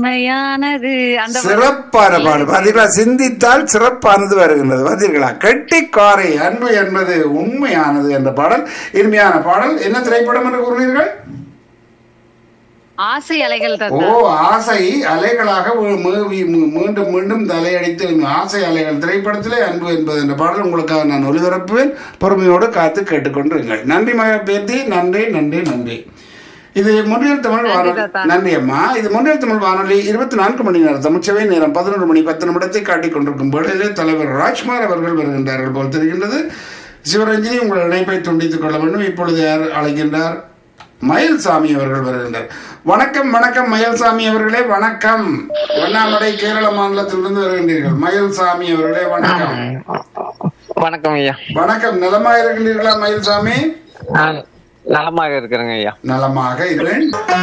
உண்மையானது அந்த மாதிரி- சிறப்பான பாடு பார்த்தீங்களா சிந்தித்தால் சிறப்பானது வருகின்றது பார்த்தீர்களா கெட்டிக்காரை அன்பு என்பது உண்மையானது என்ற பாடல் இனிமையான பாடல் என்ன திரைப்படம் என்று கூறுவீர்கள் ஆசை அலைகள் ஓ தாத்தா ஆசை அலைகளாக மீ- மீ- மீ- மீண்டும் மீண்டும் தலையடித்து ஆசை அலைகள் திரைப்படத்திலே அன்பு என்பது என்ற பாடல் உங்களுக்காக நான் ஒளிபரப்புவேன் பொறுமையோடு காத்து கேட்டுக்கொண்டிருங்கள் நன்றி மக பேத்தி நன்றி நன்றி நன்றி இது முன்னில் தமிழ் வானொலி தாத்தா. நன்றி அம்மா இது முன்னில் தமிழ் வானொலி இருபத்தி நான்கு மணி நேரம் தமிழ்ச்சவை நேரம் பதினொன்று மணி பத்து நிமிடத்தை காட்டிக் கொண்டிருக்கும் வேளையிலே தலைவர் ராஜ்குமார் அவர்கள் வருகின்றார்கள் போல் தெரிகின்றது சிவரஞ்சனி உங்கள் இணைப்பை துண்டித்துக் கொள்ள வேண்டும் இப்பொழுது யார் அழைக்கின்றார் மயில்சாமி அவர்கள் வருகின்றார் வணக்கம் வணக்கம் மயில்சாமி அவர்களே வணக்கம் வண்ணாமடை கேரள மாநிலத்திலிருந்து வருகின்றீர்கள் மயில்சாமி அவர்களே வணக்கம் வணக்கம் ஐயா வணக்கம் நலமா இருக்கின்றீர்களா மயில்சாமி நான் நலமாக இருக்கிறேங்க ஐயா நலமாக இருக்கிறேன்